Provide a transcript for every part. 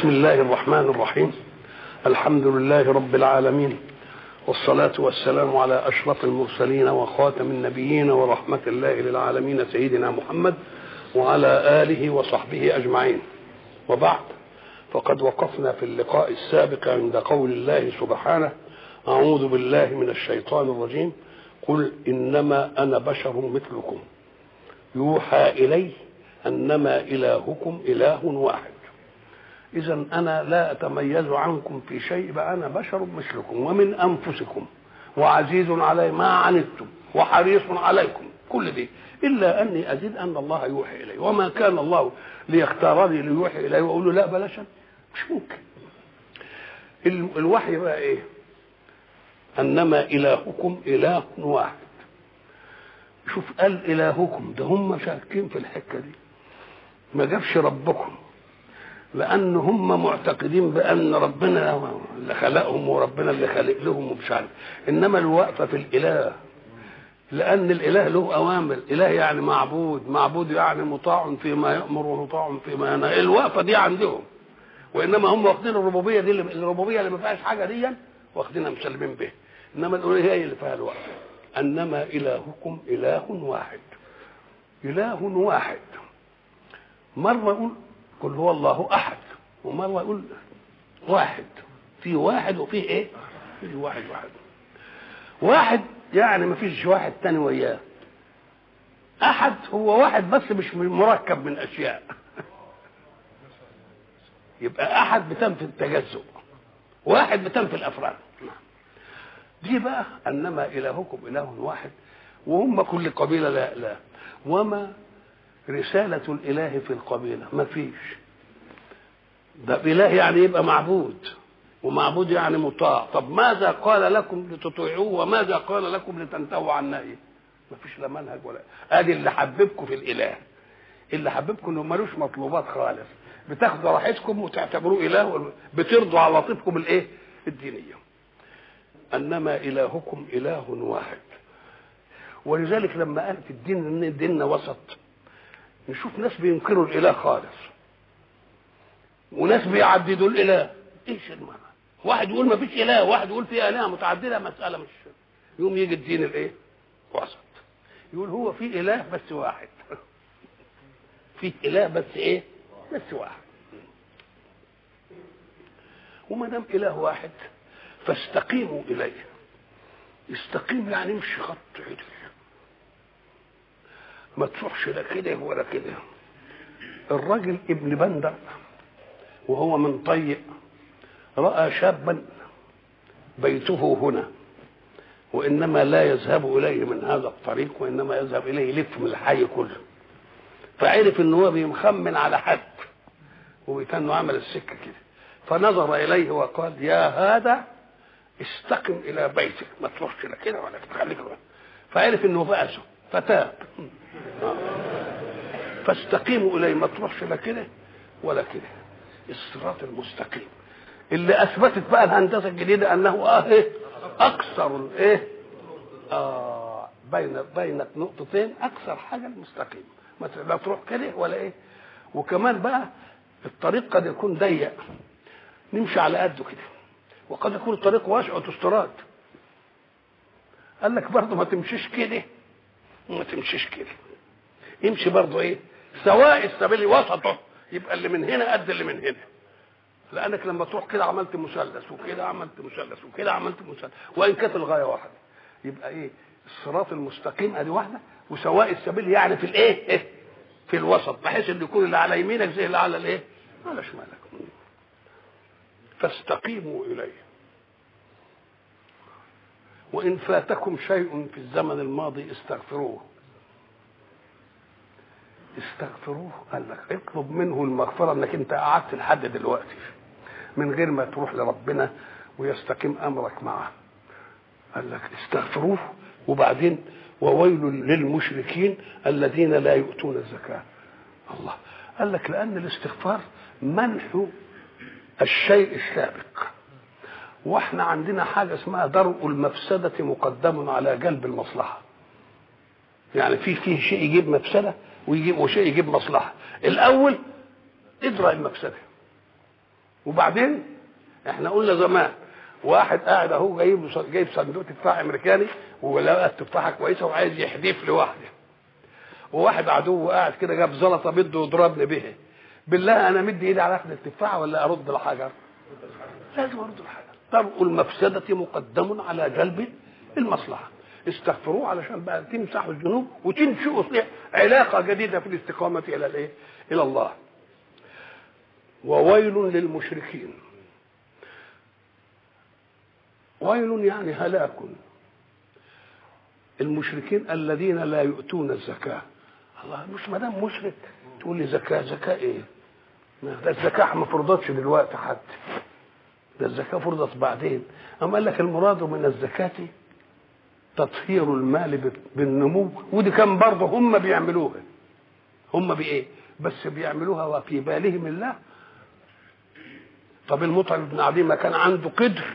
بسم الله الرحمن الرحيم الحمد لله رب العالمين والصلاة والسلام على أشرف المرسلين وخاتم النبيين ورحمة الله للعالمين سيدنا محمد وعلى آله وصحبه أجمعين وبعد فقد وقفنا في اللقاء السابق عند قول الله سبحانه أعوذ بالله من الشيطان الرجيم قل إنما أنا بشر مثلكم يوحى إلي أنما إلهكم إله واحد إذا أنا لا أتميز عنكم في شيء بقى أنا بشر مثلكم ومن أنفسكم وعزيز علي ما عنتم وحريص عليكم كل دي إلا أني أزيد أن الله يوحي إلي وما كان الله ليختارني ليوحي إلي وأقول له لا بلاش مش ممكن الوحي بقى إيه أنما إلهكم إله واحد شوف قال إلهكم ده هم شاكين في الحكة دي ما جابش ربكم لان هم معتقدين بان ربنا اللي خلقهم وربنا اللي خلق لهم ومش عارف انما الوقفه في الاله لان الاله له اوامر اله يعني معبود معبود يعني مطاع فيما يامر ومطاع فيما ينهى الوقفه دي عندهم وانما هم واخدين الربوبيه دي اللي الربوبيه اللي ما فيهاش حاجه دي واخدينها مسلمين به انما الالوهيه هي اللي فيها الوقفه انما الهكم اله واحد اله واحد مره يقول قل هو الله احد ومره يقول واحد في واحد وفي ايه في واحد واحد واحد يعني ما فيش واحد تاني وياه احد هو واحد بس مش مركب من اشياء يبقى احد بتنفي التجزؤ واحد بتنفي الافراد دي بقى انما الهكم اله واحد وهم كل قبيله لا لا وما رسالة الإله في القبيلة ما فيش ده إله يعني يبقى معبود ومعبود يعني مطاع طب ماذا قال لكم لتطيعوه وماذا قال لكم لتنتهوا عن نهيه ما فيش لا منهج ولا ادي اللي حببكم في الاله اللي حببكم انه ملوش مطلوبات خالص بتاخدوا راحتكم وتعتبروه اله بترضوا عواطفكم الايه الدينيه انما الهكم اله واحد ولذلك لما قالت الدين ان ديننا وسط نشوف ناس بينكروا الاله خالص وناس بيعددوا الاله ايش المعنى واحد يقول ما فيش اله واحد يقول في اله متعدده مساله مش يوم يجي الدين الايه وسط يقول هو في اله بس واحد في اله بس ايه بس واحد وما دام اله واحد فاستقيموا اليه استقيم يعني امشي خط عدل ما تروحش لا كده ولا كده الراجل ابن بندر وهو من طيء راى شابا بيته هنا وانما لا يذهب اليه من هذا الطريق وانما يذهب اليه يلف من الحي كله فعرف ان هو بيمخمن على حد وكانه عمل السكه كده فنظر اليه وقال يا هذا استقم الى بيتك ما تروحش لا كده ولا كده خليك فعرف انه بأسه فتاب فاستقيموا اليه ما تروحش لا كده ولا كده الصراط المستقيم اللي اثبتت بقى الهندسه الجديده انه اه ايه اكثر الايه اه بين بين نقطتين اكثر حاجه المستقيم ما لا تروح كده ولا ايه وكمان بقى الطريق قد يكون ضيق نمشي على قده كده وقد يكون الطريق واسع وتستراد قال لك برضه ما تمشيش كده وما تمشيش كده يمشي برضه ايه سواء السبيل وسطه يبقى اللي من هنا قد اللي من هنا لانك لما تروح كده عملت مثلث وكده عملت مثلث وكده عملت مثلث وان كانت الغايه واحده يبقى ايه الصراط المستقيم ادي واحده وسواء السبيل يعني في الايه إيه؟ في الوسط بحيث ان يكون اللي على يمينك زي اللي على الايه على شمالك فاستقيموا اليه وان فاتكم شيء في الزمن الماضي استغفروه استغفروه قال لك اطلب منه المغفرة انك انت قعدت لحد دلوقتي من غير ما تروح لربنا ويستقيم امرك معه قال لك استغفروه وبعدين وويل للمشركين الذين لا يؤتون الزكاة الله قال لك لأن الاستغفار منح الشيء السابق واحنا عندنا حاجة اسمها درء المفسدة مقدم على جلب المصلحة يعني في فيه شيء يجيب مفسدة ويجيب وشيء يجيب مصلحة الأول ادرأ المفسدة وبعدين احنا قلنا زمان واحد قاعد اهو جايب جايب صندوق تفاح امريكاني ولقى التفاحه كويسه وعايز يحدف لوحده وواحد عدو قاعد كده جاب زلطه بده يضربني بها بالله انا مدي ايدي على اخذ التفاحه ولا ارد الحجر لازم ارد الحجر طب المفسده مقدم على جلب المصلحه استغفروه علشان بقى تمسحوا الذنوب وتنشئوا علاقه جديده في الاستقامه الى الايه؟ الى الله. وويل للمشركين. ويل يعني هلاك. المشركين الذين لا يؤتون الزكاه. الله مش ما دام مشرك تقول لي زكاه زكاه ايه؟ ده الزكاه ما فرضتش دلوقتي حد. ده الزكاه فرضت بعدين. اما قال لك المراد من الزكاه تطهير المال بالنمو ودي كان برضه هم بيعملوها هم بايه بس بيعملوها وفي بالهم الله طب المطعم بن عدي ما كان عنده قدر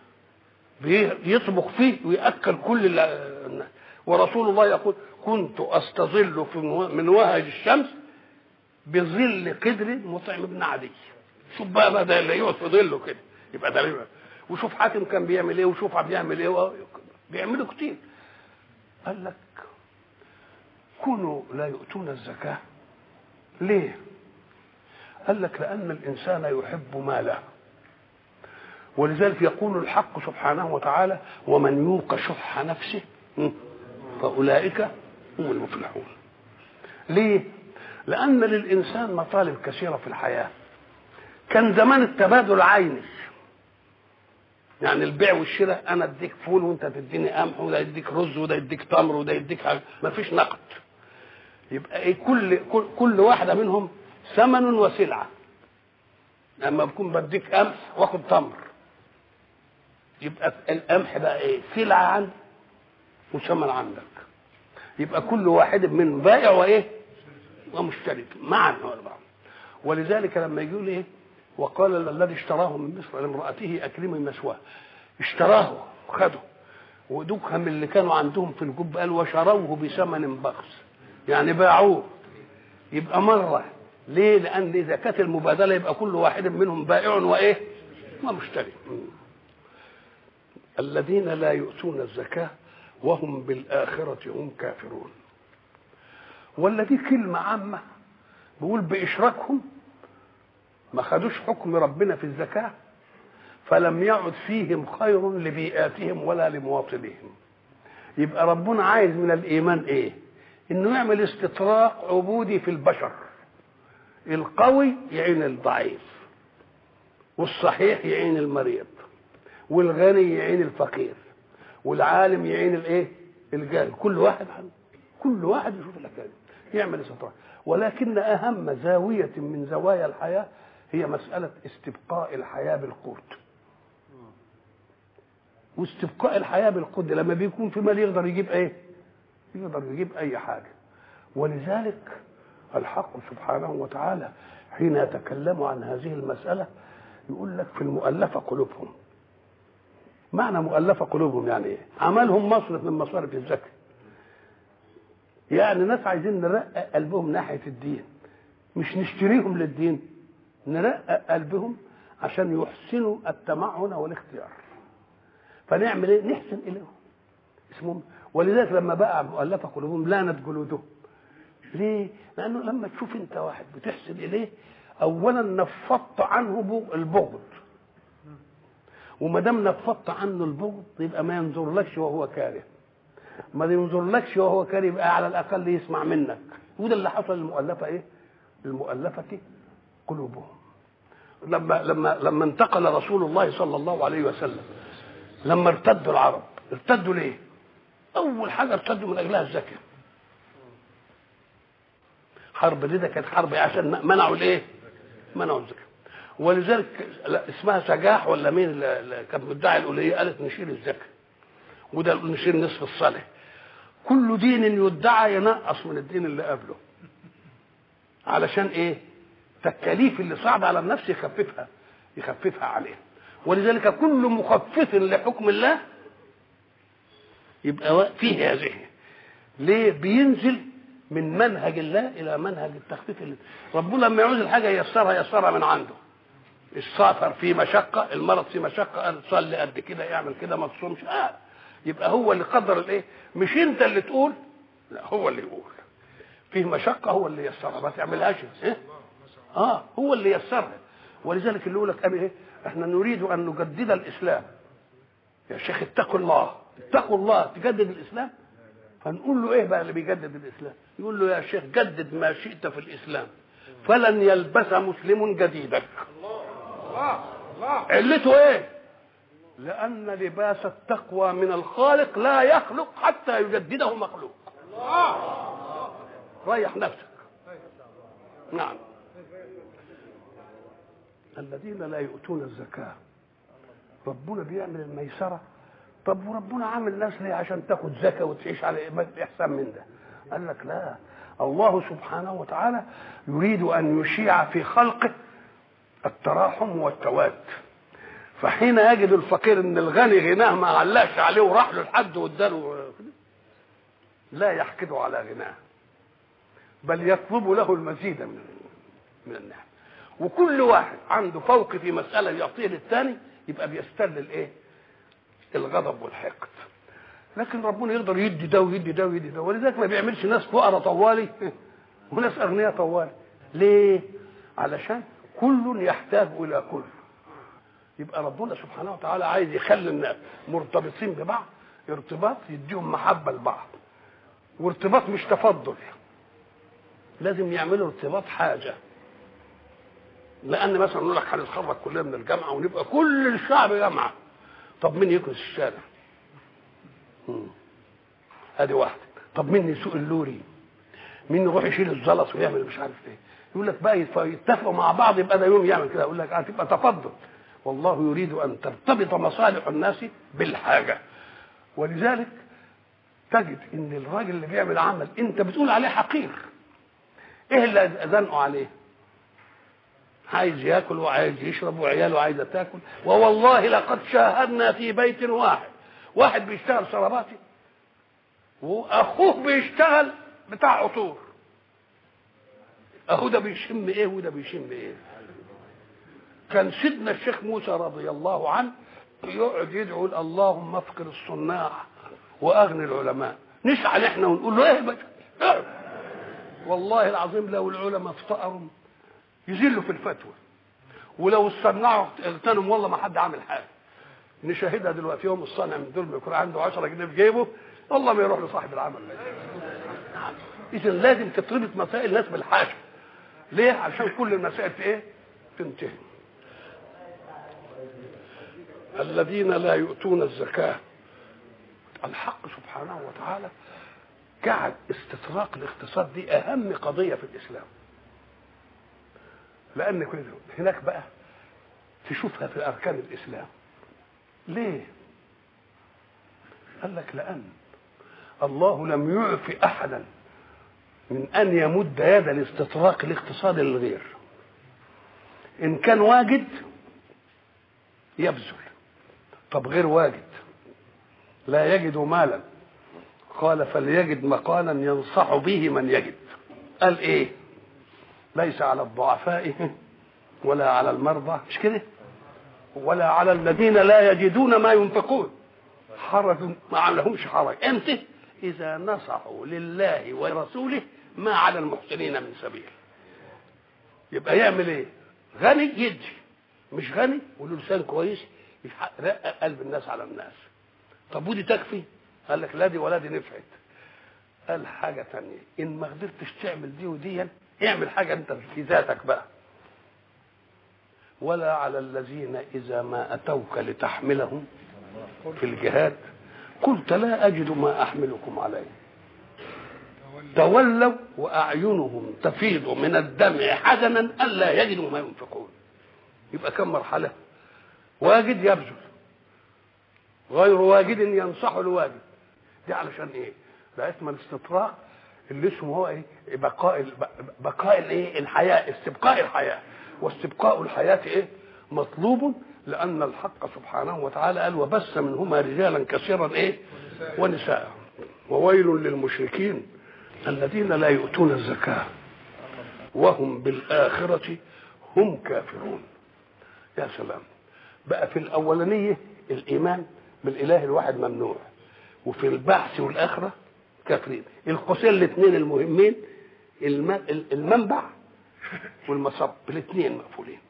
يطبخ فيه ويأكل كل الناس ورسول الله يقول كنت استظل في من وهج الشمس بظل قدر مطعم بن عدي شوف بقى بقى ده اللي يقعد في ظله كده يبقى ده وشوف حاتم كان بيعمل ايه وشوف بيعمل ايه بيعملوا كتير قال لك كونوا لا يؤتون الزكاة ليه قال لك لأن الإنسان يحب ماله ولذلك يقول الحق سبحانه وتعالى ومن يوق شح نفسه فأولئك هم المفلحون ليه لأن للإنسان مطالب كثيرة في الحياة كان زمان التبادل عيني يعني البيع والشراء انا اديك فول وانت تديني قمح وده يديك رز وده يديك تمر وده يديك حاجه ما فيش نقد يبقى ايه كل كل, كل واحده منهم ثمن وسلعه لما بكون بديك قمح واخد تمر يبقى القمح بقى ايه سلعه عندي وثمن عندك يبقى كل واحد من بائع وايه ومشتري معا ولذلك لما يقول ايه وقال الذي اشتراه من مصر لامرأته أكرمي مثواه اشتراه وخده ودكهم اللي كانوا عندهم في الجب قال وشروه بثمن بخس يعني باعوه يبقى مرة ليه؟ لأن إذا كانت المبادلة يبقى كل واحد منهم بائع وإيه؟ ومشتري الذين لا يؤتون الزكاة وهم بالآخرة هم كافرون والذي كلمة عامة بيقول بإشراكهم ما خدوش حكم ربنا في الزكاة فلم يعد فيهم خير لبيئاتهم ولا لمواطنيهم يبقى ربنا عايز من الإيمان إيه إنه يعمل استطراق عبودي في البشر القوي يعين الضعيف والصحيح يعين المريض والغني يعين الفقير والعالم يعين الايه الجاهل كل واحد كل واحد يشوف الحكايه يعمل استطراق ولكن اهم زاويه من زوايا الحياه هي مسألة استبقاء الحياة بالقوت واستبقاء الحياة بالقوت لما بيكون في مال يقدر يجيب ايه يقدر يجيب اي حاجة ولذلك الحق سبحانه وتعالى حين يتكلم عن هذه المسألة يقول لك في المؤلفة قلوبهم معنى مؤلفة قلوبهم يعني ايه عملهم مصرف من مصارف الزكاة يعني ناس عايزين نرقق قلبهم ناحية الدين مش نشتريهم للدين نرقق قلبهم عشان يحسنوا التمعن والاختيار فنعمل ايه نحسن اليهم اسمهم ولذلك لما بقى مؤلفه قلوبهم لانت جلودهم ليه لانه لما تشوف انت واحد بتحسن اليه اولا نفضت عنه البغض وما دام نفضت عنه البغض يبقى ما ينظرلكش وهو كاره ما ينظرلكش وهو كاره يبقى على الاقل يسمع منك وده اللي حصل للمؤلفه ايه المؤلفه قلوبهم لما لما لما انتقل رسول الله صلى الله عليه وسلم لما ارتدوا العرب ارتدوا ليه؟ اول حاجه ارتدوا من اجلها الزكاه حرب دي ده كانت حرب عشان منعوا الايه؟ منعوا الزكاه ولذلك اسمها سجاح ولا مين اللي كانت مدعي الأولية قالت نشيل الزكاه وده نشيل نصف الصلاه كل دين يدعى ينقص من الدين اللي قبله علشان ايه؟ التكاليف اللي صعبة على النفس يخففها يخففها عليه ولذلك كل مخفف لحكم الله يبقى فيه هذه ليه بينزل من منهج الله الى منهج التخفيف اللي ربنا لما يعوز الحاجه ييسرها ييسرها من عنده السفر فيه مشقه المرض فيه مشقه قال تصلي قد كده اعمل كده ما تصومش آه. يبقى هو اللي قدر الايه مش انت اللي تقول لا هو اللي يقول فيه مشقه هو اللي يسرها ما تعملهاش إيه؟ اه هو اللي يسرها ولذلك اللي يقول لك أنا ايه احنا نريد ان نجدد الاسلام يا شيخ اتقوا الله اتقوا الله تجدد الاسلام فنقول له ايه بقى اللي بيجدد الاسلام يقول له يا شيخ جدد ما شئت في الاسلام فلن يلبس مسلم جديدك علته ايه لان لباس التقوى من الخالق لا يخلق حتى يجدده مخلوق ريح نفسك نعم الذين لا يؤتون الزكاه ربنا بيعمل الميسره طب وربنا عامل ناس ليه عشان تاخد زكاه وتعيش على احسن من ده قال لك لا الله سبحانه وتعالى يريد ان يشيع في خلقه التراحم والتواد فحين يجد الفقير ان الغني غناه ما علاش عليه وراح له لحد واداله لا يحقد على غناه بل يطلب له المزيد من من النعم وكل واحد عنده فوق في مسألة يعطيه للثاني يبقى بيستل الايه؟ الغضب والحقد. لكن ربنا يقدر يدي ده ويدي ده ويدي ده ولذلك ما بيعملش ناس فقراء طوالي وناس اغنياء طوالي. ليه؟ علشان كل يحتاج الى كل. يبقى ربنا سبحانه وتعالى عايز يخلي الناس مرتبطين ببعض ارتباط يديهم محبه لبعض. وارتباط مش تفضل. لازم يعملوا ارتباط حاجه. لان مثلا نقول لك هنتخرج كلنا من الجامعه ونبقى كل الشعب جامعه طب مين يكنس الشارع؟ ادي واحده طب مين يسوق اللوري؟ مين يروح يشيل الزلط ويعمل مش عارف ايه؟ يقول لك بقى يتفقوا مع بعض يبقى ده يوم يعمل كده يقول لك هتبقى تفضل والله يريد ان ترتبط مصالح الناس بالحاجه ولذلك تجد ان الراجل اللي بيعمل عمل انت بتقول عليه حقير ايه اللي زنقوا عليه؟ عايز ياكل وعايز يشرب وعياله عايزه تاكل ووالله لقد شاهدنا في بيت واحد واحد بيشتغل شرباتي واخوه بيشتغل بتاع عطور اهو ده بيشم ايه وده بيشم ايه كان سيدنا الشيخ موسى رضي الله عنه يقعد يدعو اللهم افقر الصناع واغني العلماء نسعى احنا ونقول له ايه بقى والله العظيم لو العلماء افتقروا يذلوا في الفتوى ولو الصناع اغتنم والله ما حد عامل حاجه نشاهدها دلوقتي يوم الصانع من دول يكون عنده 10 جنيه في جيبه والله ما يروح لصاحب العمل اذا لازم تتربط مسائل الناس بالحاجه ليه عشان كل المسائل في ايه تنتهي الذين لا يؤتون الزكاه الحق سبحانه وتعالى جعل استطراق الاقتصاد دي اهم قضيه في الاسلام لان كده هناك بقى تشوفها في اركان الاسلام ليه قال لك لان الله لم يعف احدا من ان يمد يد الاستطراق الاقتصادي للغير ان كان واجد يبذل طب غير واجد لا يجد مالا قال فليجد مقالا ينصح به من يجد قال ايه ليس على الضعفاء ولا على المرضى مش كده ولا على الذين لا يجدون ما ينفقون حرج ما عليهمش حرج امتى اذا نصحوا لله ورسوله ما على المحسنين من سبيل يبقى يعمل ايه غني يدي مش غني وله لسان كويس يرقق قلب الناس على الناس طب ودي تكفي قال لك لا دي ولا دي نفعت قال حاجة تانية إن ما قدرتش تعمل دي ودي اعمل حاجة أنت في ذاتك بقى ولا على الذين إذا ما أتوك لتحملهم في الجهاد قلت لا أجد ما أحملكم عليه تولوا وأعينهم تفيض من الدمع حزنا ألا يجدوا ما ينفقون يبقى كم مرحلة واجد يبذل غير واجد ينصح الواجد دي علشان ايه ده اسمه الاستطراء اللي اسمه هو ايه بقاء بقاء الايه الحياه استبقاء الحياه واستبقاء الحياه ايه مطلوب لان الحق سبحانه وتعالى قال وبث منهما رجالا كثيرا ايه ونساء وويل للمشركين الذين لا يؤتون الزكاه وهم بالاخره هم كافرون يا سلام بقى في الاولانيه الايمان بالاله الواحد ممنوع وفي البعث والاخره كافرين القوسين الاثنين المهمين المنبع والمصب الاثنين مقفولين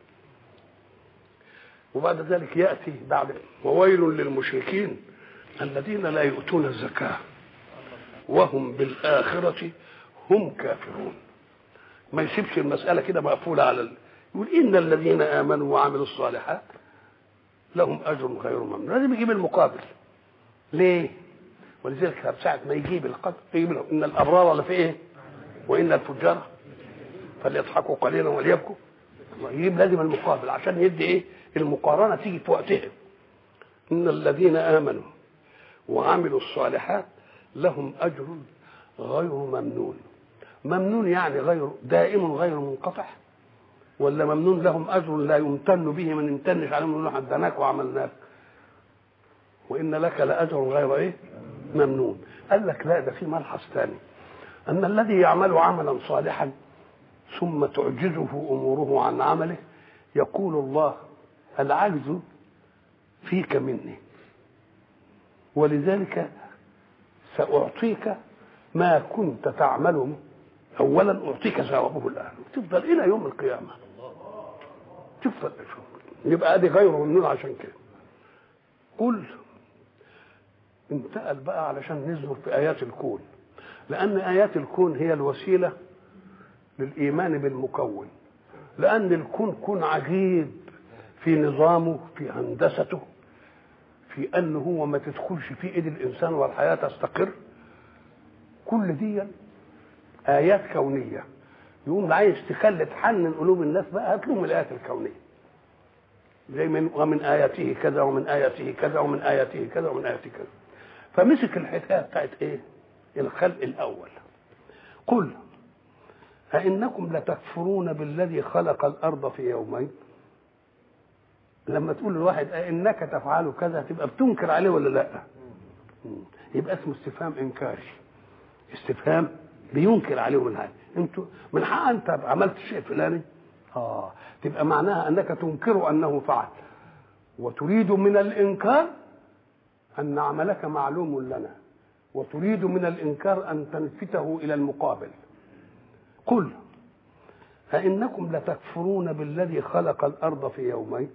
وبعد ذلك ياتي بعد وويل للمشركين الذين لا يؤتون الزكاه وهم بالاخره هم كافرون ما يسيبش المساله كده مقفوله على ال... يقول ان الذين امنوا وعملوا الصالحات لهم اجر غير ممنون لازم يجيب المقابل ليه ولذلك ساعة ما يجيب القدر يجيب له ان الابرار لفي ايه وان الفجار فليضحكوا قليلا وليبكوا يجيب لازم المقابل عشان يدي ايه المقارنه تيجي في وقتها ان الذين امنوا وعملوا الصالحات لهم اجر غير ممنون ممنون يعني غير دائم غير منقطع ولا ممنون لهم اجر لا يمتن به من يمتنش عليهم يقول له حدناك وعملناك وان لك لاجر غير ايه ممنون قال لك لا ده في ملحظ ثاني ان الذي يعمل عملا صالحا ثم تعجزه اموره عن عمله يقول الله العجز فيك مني ولذلك ساعطيك ما كنت تعمله اولا اعطيك ثوابه الان تفضل الى يوم القيامه تفضل يبقى ادي غير ممنون عشان كده قل انتقل بقى علشان نزور في ايات الكون لان ايات الكون هي الوسيله للايمان بالمكون لان الكون كون عجيب في نظامه في هندسته في انه هو ما تدخلش في ايد الانسان والحياه تستقر كل دي ايات كونيه يقوم عايز تخلي تحنن قلوب الناس بقى هات لهم الايات الكونيه زي من ومن اياته كذا ومن اياته كذا ومن اياته كذا ومن اياته كذا فمسك الحكايه بتاعت ايه الخلق الاول قل أئنكم لتكفرون بالذي خلق الأرض في يومين لما تقول للواحد أئنك تفعل كذا تبقى بتنكر عليه ولا لا يبقى اسمه استفهام إنكاري استفهام بينكر عليه من حاجة انتوا من حق انت عملت شيء فلاني اه تبقى معناها انك تنكر انه فعل وتريد من الانكار ان عملك معلوم لنا وتريد من الانكار ان تنفته الى المقابل قل أئنكم لتكفرون بالذي خلق الأرض في يومين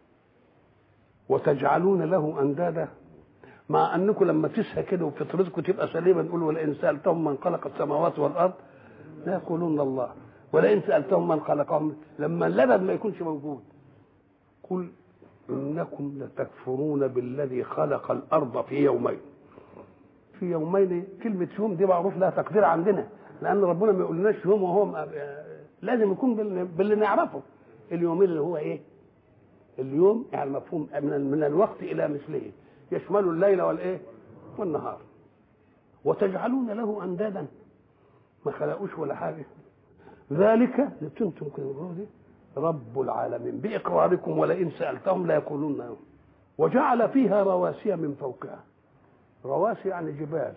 وتجعلون له أندادا مع أنكم لما تسهى كده وفطرتكم تبقى سليمة نقول ولئن سألتهم من خلق السماوات والأرض لا يقولون الله ولئن سألتهم من خلقهم لما اللبن ما يكونش موجود قل إنكم لتكفرون بالذي خلق الأرض في يومين في يومين كلمة يوم دي معروف لها تقدير عندنا لان ربنا ما يقولناش يوم وهو لازم يكون باللي نعرفه اليومين اللي هو ايه اليوم يعني مفهوم من, من الوقت الى مثله يشمل الليل والايه والنهار وتجعلون له اندادا ما خلقوش ولا حاجه ذلك انتم كده دي رب العالمين باقراركم ولئن سالتهم لا يقولون يوم وجعل فيها رواسي من فوقها رواسي يعني جبال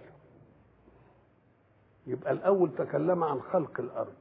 يبقى الاول تكلم عن خلق الارض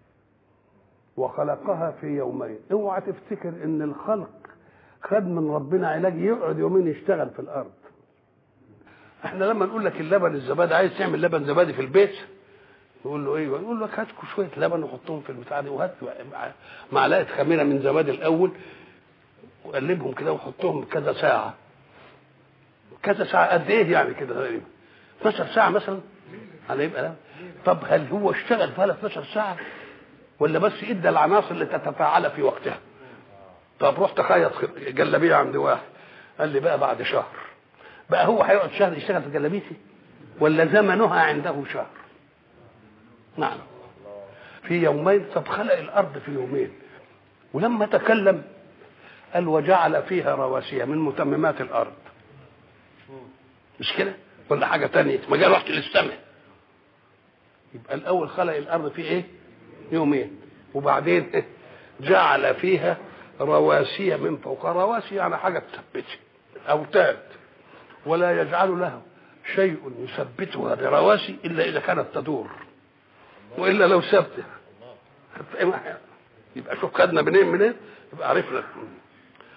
وخلقها في يومين اوعى تفتكر ان الخلق خد من ربنا علاج يقعد يومين يشتغل في الارض احنا لما نقول لك اللبن الزبادي عايز تعمل لبن زبادي في البيت يقول له ايه يقول لك هات شويه لبن وحطهم في البتاع دي وهات معلقه خميره من زبادي الاول وقلبهم كده وحطهم كذا ساعه كذا ساعه قد ايه يعني كده تقريبا 12 ساعه مثلا على يبقى لا طب هل هو اشتغل فيها 12 ساعه ولا بس ادى العناصر اللي تتفاعل في وقتها طب رحت خيط جلابيه عند واحد قال لي بقى بعد شهر بقى هو هيقعد شهر يشتغل في جلابيتي ولا زمنها عنده شهر نعم في يومين طب خلق الارض في يومين ولما تكلم قال وجعل فيها رواسي من متممات الارض مش كده ولا حاجه تانية ما جاء رحت للسماء يبقى الاول خلق الارض في ايه يومين وبعدين إيه؟ جعل فيها رواسي من فوق رواسي يعني حاجه تثبتها اوتاد ولا يجعل لها شيء يثبتها برواسي الا اذا كانت تدور والا لو ثبت يبقى شوف خدنا منين منين يبقى عرفنا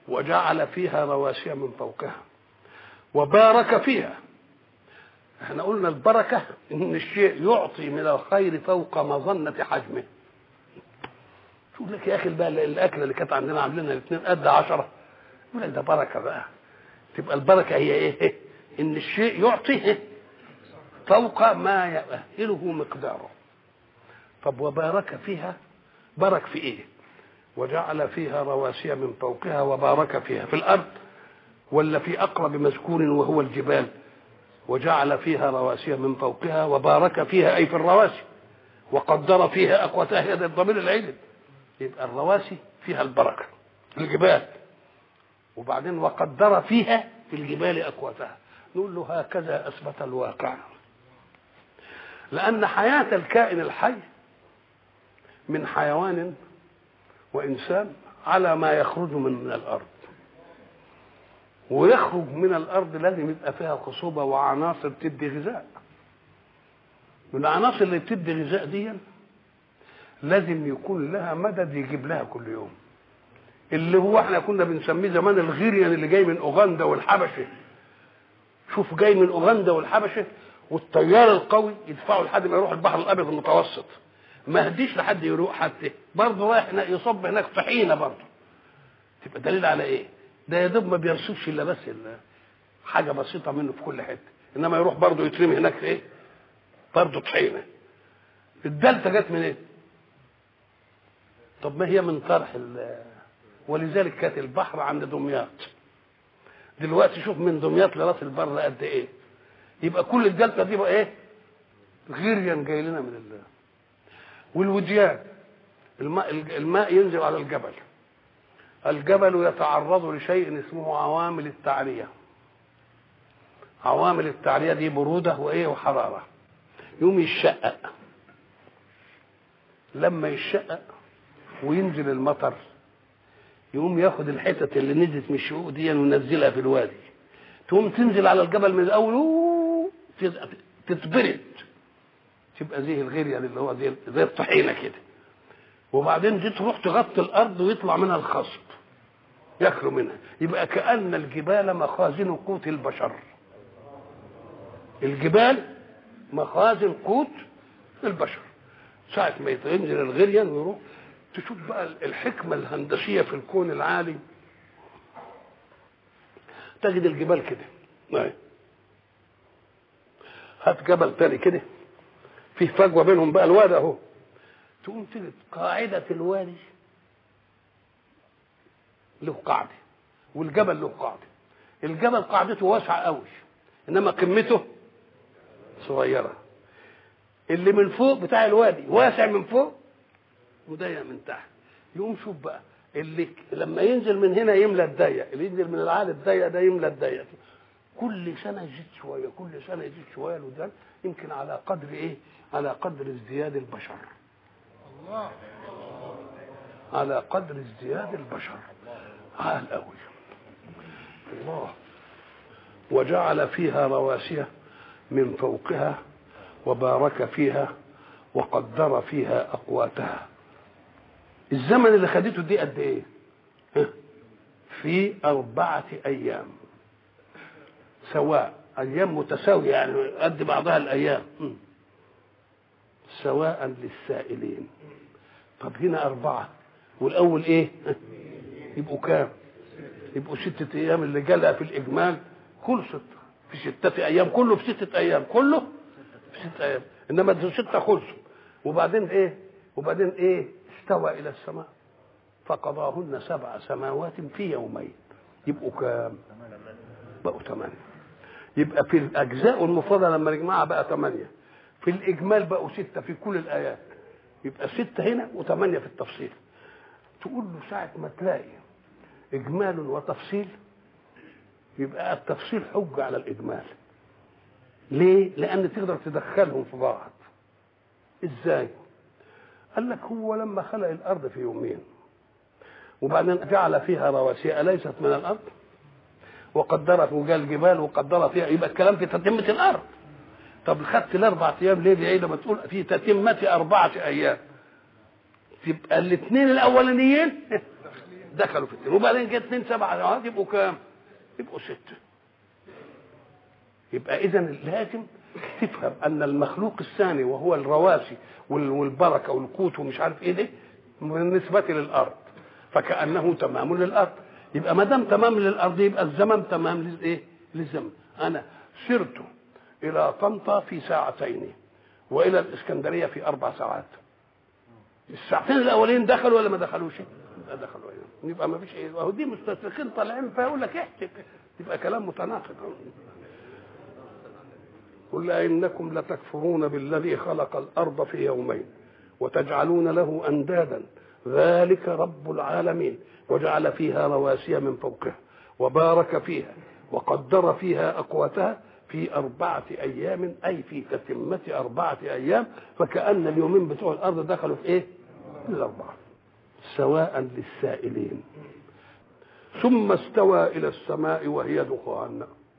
وجعل فيها رواسي من فوقها وبارك فيها احنا قلنا البركة ان الشيء يعطي من الخير فوق مظنة حجمه شوف لك يا اخي بقى الاكله اللي كانت عندنا عاملينها الاثنين قد عشرة يقول لك ده بركه بقى تبقى البركه هي ايه؟ ان الشيء يعطي فوق ما يؤهله مقداره طب وبارك فيها بارك في ايه؟ وجعل فيها رواسي من فوقها وبارك فيها في الارض ولا في اقرب مذكور وهو الجبال وجعل فيها رواسي من فوقها وبارك فيها اي في الرواسي وقدر فيها اقواتها هي الضمير العلم يبقى الرواسي فيها البركه الجبال وبعدين وقدر فيها في الجبال اقواتها نقول له هكذا اثبت الواقع لان حياه الكائن الحي من حيوان وانسان على ما يخرج من الارض ويخرج من الارض لازم يبقى فيها خصوبه وعناصر تدي غذاء والعناصر اللي بتدي غذاء دي لازم يكون لها مدد يجيب لها كل يوم اللي هو احنا كنا بنسميه زمان الغيريان اللي جاي من اوغندا والحبشه شوف جاي من اوغندا والحبشه والتيار القوي يدفعه لحد ما يروح البحر الابيض المتوسط ما هديش لحد يروح حتى برضه رايح يصب هناك طحينه برضه تبقى دليل على ايه؟ ده يا دوب ما بيرصدش الا بس حاجه بسيطه منه في كل حته انما يروح برضه يترمي هناك في ايه؟ برضه طحينه الدلتا جت من ايه؟ طب ما هي من طرح ولذلك كانت البحر عند دمياط دلوقتي شوف من دمياط لراس البر قد ايه يبقى كل الدلتا دي بقى ايه غيريا جاي لنا من الله والوديان الماء الماء ينزل على الجبل الجبل يتعرض لشيء اسمه عوامل التعريه عوامل التعريه دي بروده وايه وحراره يوم يشقق لما يشقق وينزل المطر يقوم ياخد الحتت اللي نزلت من الشقوق دي وينزلها في الوادي تقوم تنزل على الجبل من الاول تتبرد تبقى زي الغير يعني اللي هو زي زي الطحينه كده وبعدين دي تروح تغطي الارض ويطلع منها الخصب ياكلوا منها يبقى كان الجبال مخازن قوت البشر الجبال مخازن قوت البشر ساعة ما ينزل الغريان ويروح تشوف بقى الحكمة الهندسية في الكون العالي تجد الجبال كده هات جبل تاني كده فيه فجوة بينهم بقى الوادي اهو تقوم تجد قاعدة الوادي له قاعدة والجبل له قاعدة الجبل قاعدته واسعة قوي انما قمته صغيرة اللي من فوق بتاع الوادي واسع من فوق وضيق من تحت يقوم شوف بقى اللي لما ينزل من هنا يملى الضيق اللي ينزل من العالي الضيق ده يملى الضيق كل سنه يزيد شويه كل سنه يزيد شويه الودان يمكن على قدر ايه على قدر ازدياد البشر الله على قدر ازدياد البشر عال قوي الله وجعل فيها رواسي من فوقها وبارك فيها وقدر فيها اقواتها الزمن اللي خدته دي قد ايه في أربعة أيام سواء أيام متساوية يعني قد بعضها الأيام سواء للسائلين طب هنا أربعة والأول إيه يبقوا كام يبقوا ستة أيام اللي جالها في الإجمال خلصت في ستة أيام كله في ستة أيام كله في ستة أيام إنما دول ستة خلصوا وبعدين إيه وبعدين إيه استوى إلى السماء فقضاهن سبع سماوات في يومين يبقوا كام؟ بقوا ثمانية يبقى في الأجزاء المفردة لما نجمعها بقى ثمانية في الإجمال بقوا ستة في كل الآيات يبقى ستة هنا وثمانية في التفصيل تقول له ساعة ما تلاقي إجمال وتفصيل يبقى التفصيل حجة على الإجمال ليه؟ لأن تقدر تدخلهم في بعض إزاي؟ قال لك هو لما خلق الارض في يومين وبعدين جعل فيها رواسي اليست من الارض وقدرت وجال جبال وقدر فيها يبقى الكلام في تتمه الارض طب خدت الاربع ايام ليه دي لما تقول في تتمه اربعه ايام تبقى الاثنين الاولانيين دخلوا في التين وبعدين جت اثنين سبع سماوات يبقوا كام؟ يبقوا ستة يبقى إذا لازم تفهم أن المخلوق الثاني وهو الرواسي والبركة والقوت ومش عارف إيه ده بالنسبة للأرض فكأنه تمام للأرض يبقى ما دام تمام للأرض يبقى الزمن تمام للإيه؟ للزمن أنا سرت إلى طنطا في ساعتين وإلى الإسكندرية في أربع ساعات الساعتين الأولين دخلوا ولا ما دخلوش؟ لا دخلوا أيضا يبقى ما فيش إيه وهو دي مستشرقين طالعين فيقول لك احتك يبقى كلام متناقض قل إنكم لتكفرون بالذي خلق الأرض في يومين وتجعلون له أندادا ذلك رب العالمين وجعل فيها رواسي من فوقها وبارك فيها وقدر فيها أقواتها في أربعة أيام أي في تتمة أربعة أيام فكأن اليومين بتوع الأرض دخلوا في إيه؟ الأربعة سواء للسائلين ثم استوى إلى السماء وهي دخان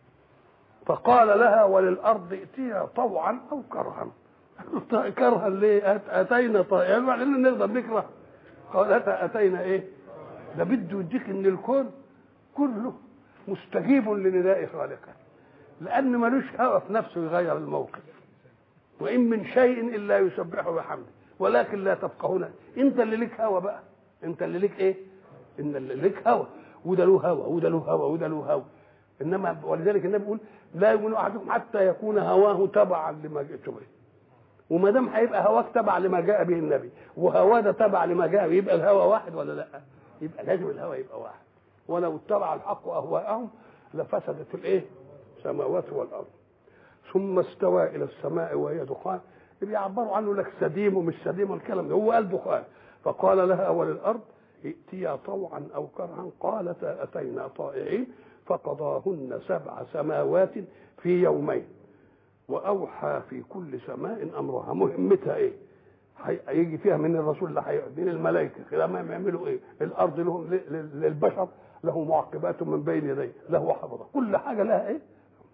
فقال لها وللأرض ائتيا طوعا أو كرها كرها ليه؟ أتينا طائعا وبعدين نقدر نكره قالت أتينا إيه؟ ده بده يديك إن الكون كله مستجيب لنداء خالقه لأن ملوش هوى في نفسه يغير الموقف وإن من شيء إلا يسبحه بحمده ولكن لا تفقهون أنت اللي لك هوى بقى أنت اللي لك إيه؟ إن اللي لك هوى وده له هوى وده له هوى وده له هوى انما ولذلك النبي بيقول لا يؤمن احدكم حتى يكون هواه تبعا لما جئت به وما دام هيبقى هواك تبع لما جاء به النبي وهواه ده تبع لما جاء به يبقى الهوى واحد ولا لا؟ يبقى لازم الهوى يبقى واحد ولو اتبع الحق اهواءهم لفسدت الايه؟ السماوات والارض ثم استوى الى السماء وهي دخان بيعبروا عنه لك سديم ومش سديم الكلام ده هو قال دخان فقال لها وللارض ائتيا طوعا او كرها قالتا اتينا طائعين فقضاهن سبع سماوات في يومين واوحى في كل سماء امرها مهمتها ايه هيجي فيها من الرسول اللي هيقعد من الملائكه لما يعملوا ايه الارض لهم للبشر له معقبات من بين يديه له حفظه كل حاجه لها ايه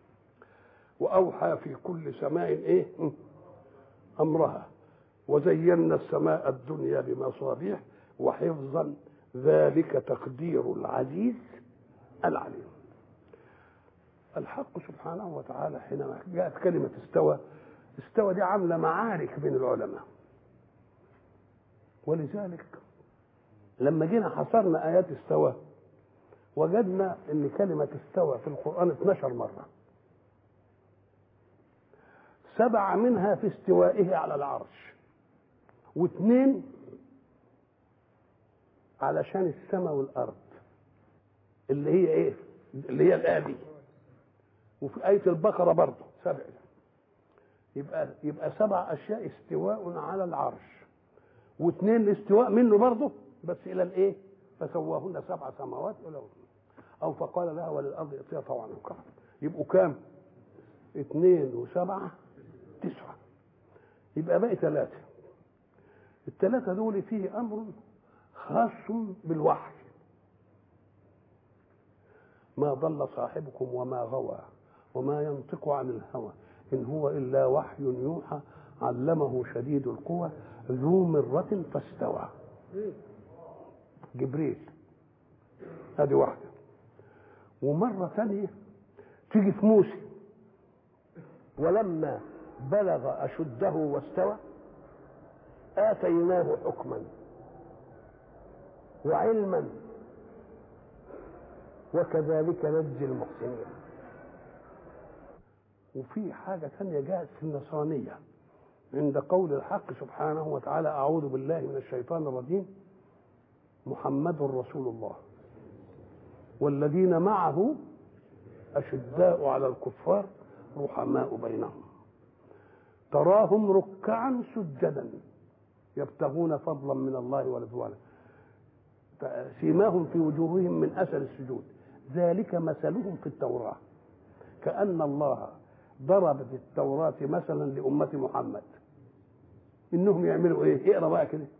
واوحى في كل سماء ايه امرها وزينا السماء الدنيا بمصابيح وحفظا ذلك تقدير العزيز العليم الحق سبحانه وتعالى حينما جاءت كلمة استوى استوى دي عاملة معارك بين العلماء ولذلك لما جينا حصرنا آيات استوى وجدنا ان كلمة استوى في القرآن 12 مرة سبعة منها في استوائه على العرش واثنين علشان السماء والأرض اللي هي ايه اللي هي الآية دي وفي آية البقرة برضه سبع يبقى يبقى سبع أشياء استواء على العرش واثنين الاستواء منه برضه بس إلى الإيه؟ فسواهن سبع سماوات ولو أو فقال لها وللأرض ائتيا طوعا وكرها يبقوا كام؟ اثنين وسبعة تسعة يبقى باقي ثلاثة الثلاثة دول فيه أمر خاص بالوحي ما ضل صاحبكم وما غوى وما ينطق عن الهوى إن هو إلا وحي يوحى علمه شديد القوى ذو مرة فاستوى جبريل هذه واحدة ومرة ثانية تيجي في موسى ولما بلغ أشده واستوى آتيناه حكما وعلما وكذلك نجزي المحسنين وفي حاجة ثانية جاءت في النصرانية عند قول الحق سبحانه وتعالى أعوذ بالله من الشيطان الرجيم محمد رسول الله والذين معه أشداء على الكفار رحماء بينهم تراهم ركعا سجدا يبتغون فضلا من الله ورضوانه سيماهم في وجوههم من اثر السجود ذلك مثلهم في التوراه كان الله ضرب في التوراه مثلا لامه محمد انهم يعملوا ايه اقرا بقى كده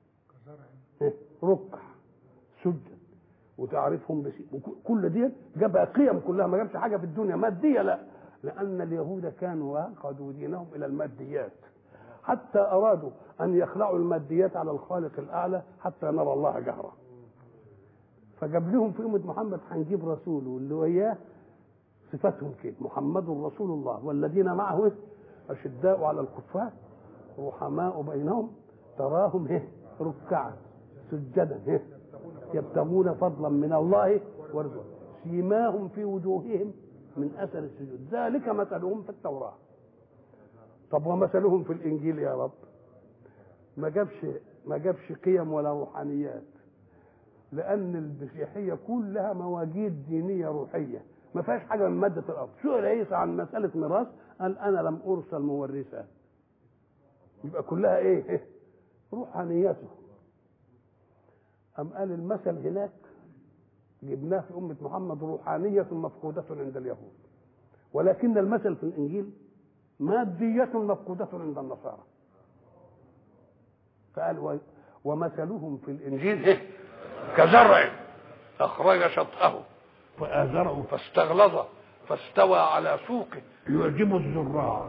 ركع سجد وتعرفهم بس كل دي جابها قيم كلها ما جابش حاجه في الدنيا ماديه لا لان اليهود كانوا عقدوا دينهم الى الماديات حتى ارادوا ان يخلعوا الماديات على الخالق الاعلى حتى نرى الله جهرا فجاب لهم في أمة محمد هنجيب رسوله واللي وياه صفاتهم كده محمد رسول الله والذين معه أشداء على الكفار رحماء بينهم تراهم هه ركعا سجدا هه يبتغون فضلا من الله ورضوانه سيماهم في وجوههم من اثر السجود ذلك مثلهم في التوراه طب ومثلهم في الانجيل يا رب ما جابش ما جابش قيم ولا روحانيات لان المسيحيه كلها مواجيد دينيه روحيه ما فيهاش حاجه من ماده الارض سئل عيسى عن مساله ميراث قال انا لم ارسل مورثا يبقى كلها ايه روحانيته أم قال المثل هناك جبناه في أمة محمد روحانية مفقودة عند اليهود ولكن المثل في الإنجيل مادية مفقودة عند النصارى فقال ومثلهم في الإنجيل كزرع أخرج شطأه فآزره فاستغلظ فاستوى على سوقه يعجب الزراع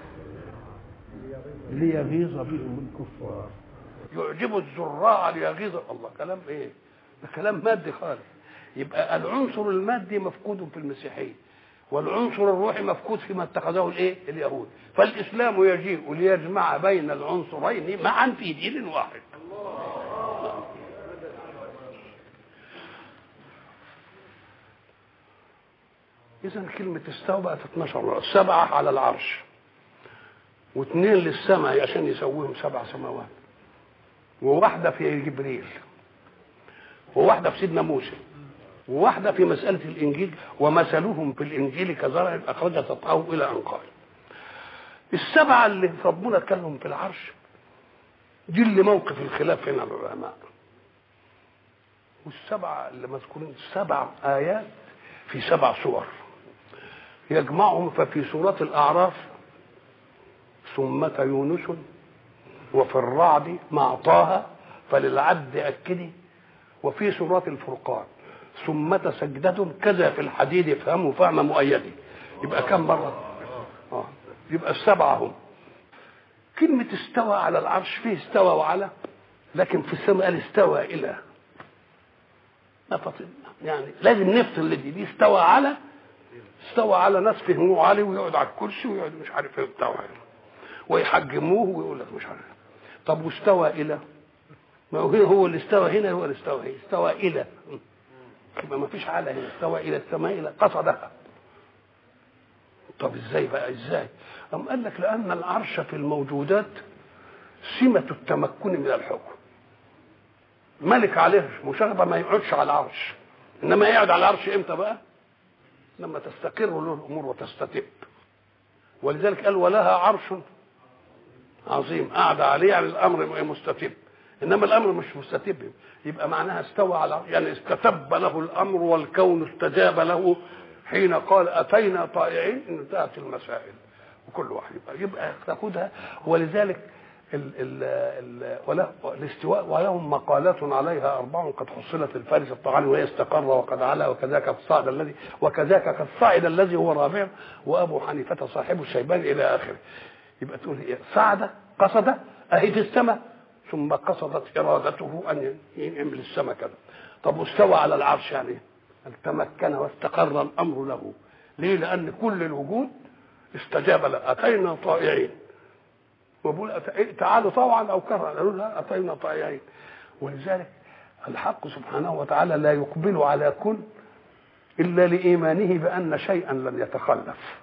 ليغيظ بهم الكفار يعجب الزراع ليغيظ الله كلام ايه ده كلام مادي خالص يبقى العنصر المادي مفقود في المسيحيه والعنصر الروحي مفقود فيما اتخذه الايه اليهود فالاسلام يجيء ليجمع بين العنصرين معا في دين واحد اذا كلمه استوى بقت 12 سبعه على العرش واثنين للسماء عشان يسويهم سبع سماوات وواحده في جبريل وواحده في سيدنا موسى وواحده في مساله الانجيل ومثلهم في الانجيل كزرع اخرج سطحه الى ان قال السبعه اللي ربنا اتكلم في العرش دي اللي موقف الخلاف هنا العلماء والسبعه اللي مذكورين سبع ايات في سبع سور يجمعهم ففي سورة الأعراف ثمة يونس وفي الرعد مع طه فللعد أكدي وفي سورة الفرقان ثمة سجدة كذا في الحديد افهموا فهم مؤيدي يبقى كم مرة آه. يبقى السبعة هم كلمة استوى على العرش فيه استوى وعلى لكن في السماء قال استوى إلى ما فصل يعني لازم نفصل دي دي استوى على استوى على ناس فهموه علي ويقعد على الكرسي ويقعد مش عارف ايه بتاع ويحجموه ويقول لك مش عارف طب واستوى الى ما هو هو اللي استوى هنا هو اللي استوى هنا استوى الى يبقى ما فيش على هنا استوى الى السماء الى قصدها طب ازاي بقى ازاي أم قال لك لأن العرش في الموجودات سمة التمكن من الحكم ملك عليه مشاغبة ما يقعدش على العرش إنما يقعد على العرش إمتى بقى لما تستقر له الأمور وتستتب ولذلك قال ولها عرش عظيم قعد عليه يعني الأمر مستتب إنما الأمر مش مستتب يبقى معناها استوى على يعني استتب له الأمر والكون استجاب له حين قال أتينا طائعين انتهت المسائل وكل واحد يبقى, يبقى تاخدها ولذلك ال ال ال وله الاستواء ولهم مقالات عليها اربع قد حصلت الفارس الطعام وهي استقر وقد علا وكذاك الصعد الذي وكذاك قد صعد الذي هو رابع وابو حنيفه صاحب الشيبان الى اخره يبقى تقول ايه صعد قصد اهي في السماء ثم قصدت ارادته ان يعمل السماء كذا طب واستوى على العرش يعني تمكن واستقر الامر له ليه لان كل الوجود استجاب له اتينا طائعين وبقول تعالوا طوعا او كرها قالوا لا اتينا طائعين ولذلك الحق سبحانه وتعالى لا يقبل على كل الا لايمانه بان شيئا لن يتخلف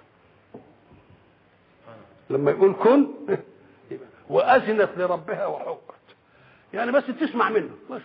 لما يقول كن واذنت لربها وحقت يعني بس تسمع منه بس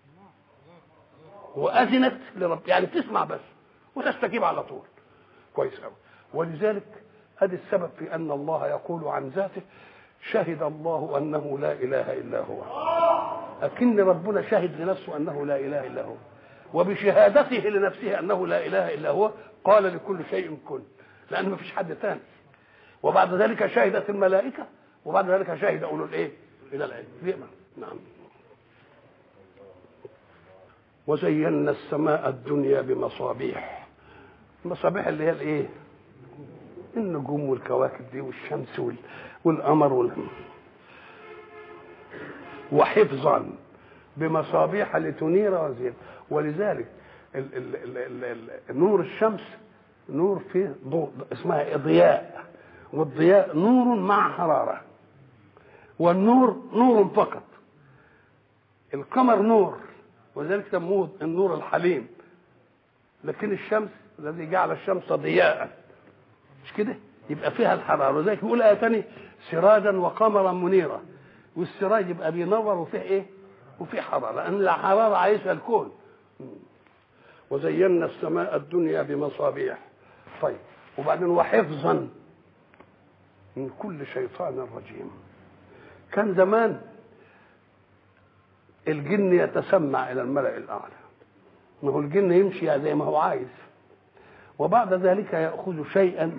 واذنت لرب يعني تسمع بس وتستجيب على طول كويس قوي ولذلك هذا السبب في ان الله يقول عن ذاته شهد الله انه لا اله الا هو لكن ربنا شهد لنفسه انه لا اله الا هو وبشهادته لنفسه انه لا اله الا هو قال لكل شيء كن لان ما فيش حد ثاني وبعد ذلك شهدت الملائكه وبعد ذلك شهد اولو الايه الى العلم نعم وزينا السماء الدنيا بمصابيح المصابيح اللي هي الايه النجوم والكواكب دي والشمس وال... والقمر وال... وحفظا بمصابيح لتنير وزين ولذلك ال ال ال ال ال نور الشمس نور فيه ضوء اسمها ضياء والضياء نور مع حراره والنور نور فقط القمر نور ولذلك سموه النور الحليم لكن الشمس الذي جعل الشمس ضياء مش كده يبقى فيها الحراره ولذلك يقول ايه تاني سراجا وقمرا منيرا والسراج يبقى بينور وفيه ايه وفيه حراره لان الحراره عايزها الكون وزينا السماء الدنيا بمصابيح طيب وبعدين وحفظا من كل شيطان رجيم كان زمان الجن يتسمع الى الملا الاعلى ما هو الجن يمشي زي ما هو عايز وبعد ذلك ياخذ شيئا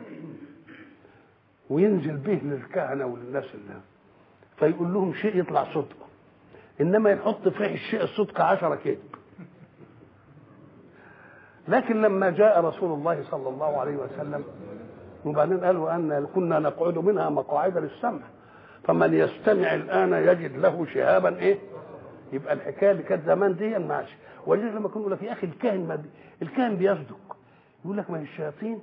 وينزل به للكهنه وللناس اللي فيقول لهم شيء يطلع صدق انما يحط فيه الشيء الصدق عشرة كذب لكن لما جاء رسول الله صلى الله عليه وسلم وبعدين قال وان كنا نقعد منها مقاعد للسمع فمن يستمع الان يجد له شهابا ايه يبقى الحكايه اللي كانت زمان دي ماشي ولذلك لما كنا نقول لك يا اخي الكاهن ما بي... الكاهن بيصدق يقول لك ما هي الشياطين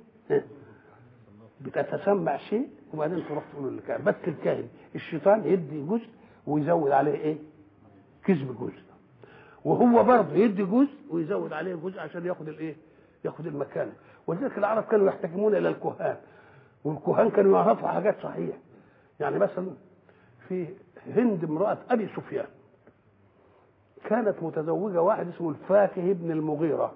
بتتسمع شيء وبعدين تروح تقول للكاهن بس الكاهن الشيطان يدي جزء ويزود عليه ايه كذب جزء وهو برضه يدي جزء ويزود عليه جزء عشان ياخد الايه ياخد المكانه ولذلك العرب كانوا يحتكمون الى الكهان والكهان كانوا يعرفوا حاجات صحيح يعني مثلا في هند امراه ابي سفيان كانت متزوجة واحد اسمه الفاكه بن المغيرة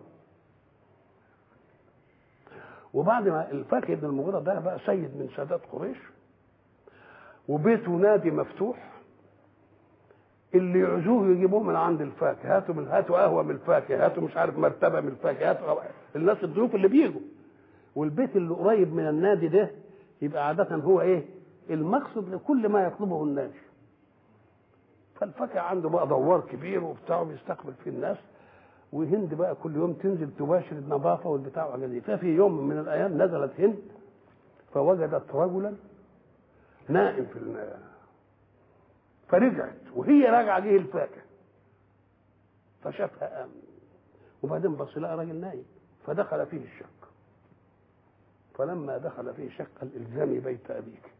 وبعد ما الفاكه بن المغيرة ده بقى سيد من سادات قريش وبيته نادي مفتوح اللي يعزوه يجيبوه من عند الفاكهه هاتوا من هاتوا قهوه من الفاكهه هاتوا مش عارف مرتبه من الفاكهه هاتوا الناس الضيوف اللي بيجوا والبيت اللي قريب من النادي ده يبقى عاده هو ايه المقصد لكل ما يطلبه الناس فالفاكهه عنده بقى دوار كبير وبتاع بيستقبل فيه الناس وهند بقى كل يوم تنزل تباشر النظافه والبتاع والحاجات دي ففي يوم من الايام نزلت هند فوجدت رجلا نائم في النار فرجعت وهي راجعه جه الفاكهه فشافها قام وبعدين بص لقى راجل نايم فدخل فيه الشك فلما دخل فيه الشك قال الزمي بيت ابيك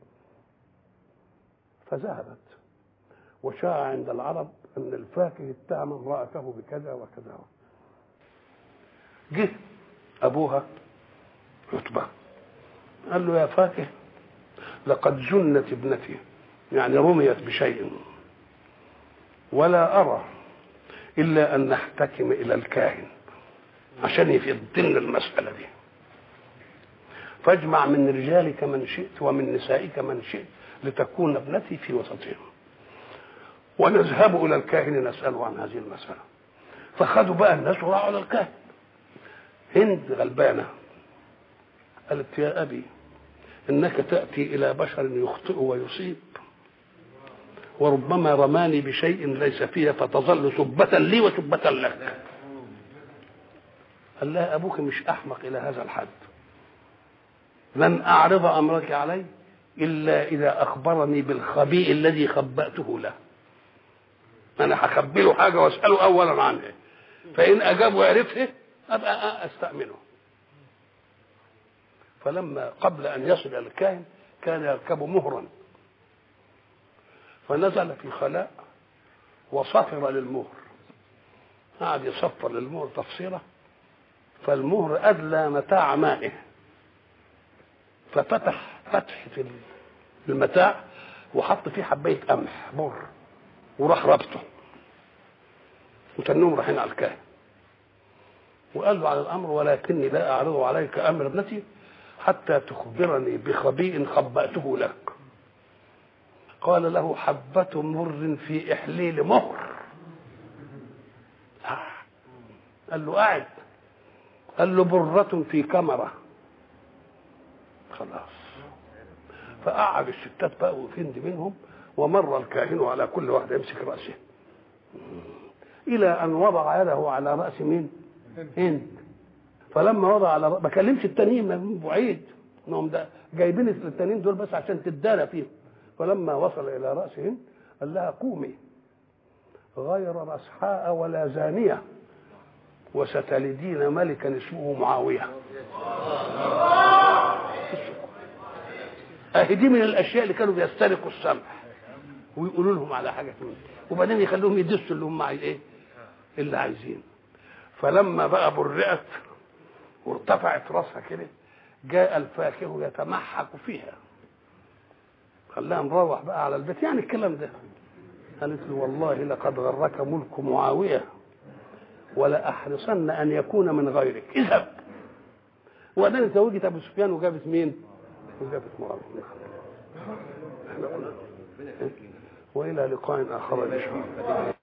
فذهبت وشاع عند العرب ان الفاكه اتهم امراته بكذا وكذا جه ابوها عتبه قال له يا فاكه لقد جنت ابنتي يعني رميت بشيء ولا أرى إلا أن نحتكم إلى الكاهن عشان يفضلنا المسألة دي فاجمع من رجالك من شئت ومن نسائك من شئت لتكون ابنتي في وسطهم ونذهب إلى الكاهن نسأله عن هذه المسألة فخذوا بقى الناس وراحوا على الكاهن هند غلبانة قالت يا أبي إنك تأتي إلى بشر يخطئ ويصيب وربما رماني بشيء ليس فيها فتظل سبة لي وسبة لك قال لها أبوك مش أحمق إلى هذا الحد لن أعرض أمرك علي إلا إذا أخبرني بالخبيء الذي خبأته له أنا هخبي له حاجة وأسأله أولا عنها فإن أجاب وعرفه أبقى أستأمنه فلما قبل أن يصل إلى الكاهن كان يركب مهرا فنزل في خلاء وصفر للمهر قعد يصفر للمهر تفصيله فالمهر أدلى متاع مائه ففتح فتح في المتاع وحط فيه حباية قمح بر وراح ربطه وتنهم رايحين على الكاهن وقال له على الأمر ولكني لا أعرض عليك أمر ابنتي حتى تخبرني بخبيء خبأته لك قال له حبة مر في إحليل مهر آه. قال له قاعد قال له برة في كمرة خلاص فقعد الستات بقى وفند منهم ومر الكاهن على كل واحد يمسك رأسه إلى أن وضع يده على رأس مين؟ هند فلما وضع على ما كلمش التانيين من بعيد انهم ده جايبين التانيين دول بس عشان تدارى فيهم فلما وصل الى راسهم قال لها قومي غير رسحاء ولا زانيه وستلدين ملكا اسمه معاويه اهي دي من الاشياء اللي كانوا بيسترقوا السمع ويقولوا لهم على حاجه منه وبعدين يخلوهم يدسوا اللي هم عايز ايه اللي عايزين فلما بقى برئت وارتفعت راسها كده جاء الفاكه يتمحك فيها خلاها نروح بقى على البيت يعني الكلام ده قالت له والله لقد غرك ملك معاويه ولا احرصن ان يكون من غيرك اذهب وبعدين زوجت ابو سفيان وجابت مين؟ وجابت معاويه والى لقاء اخر ان شاء الله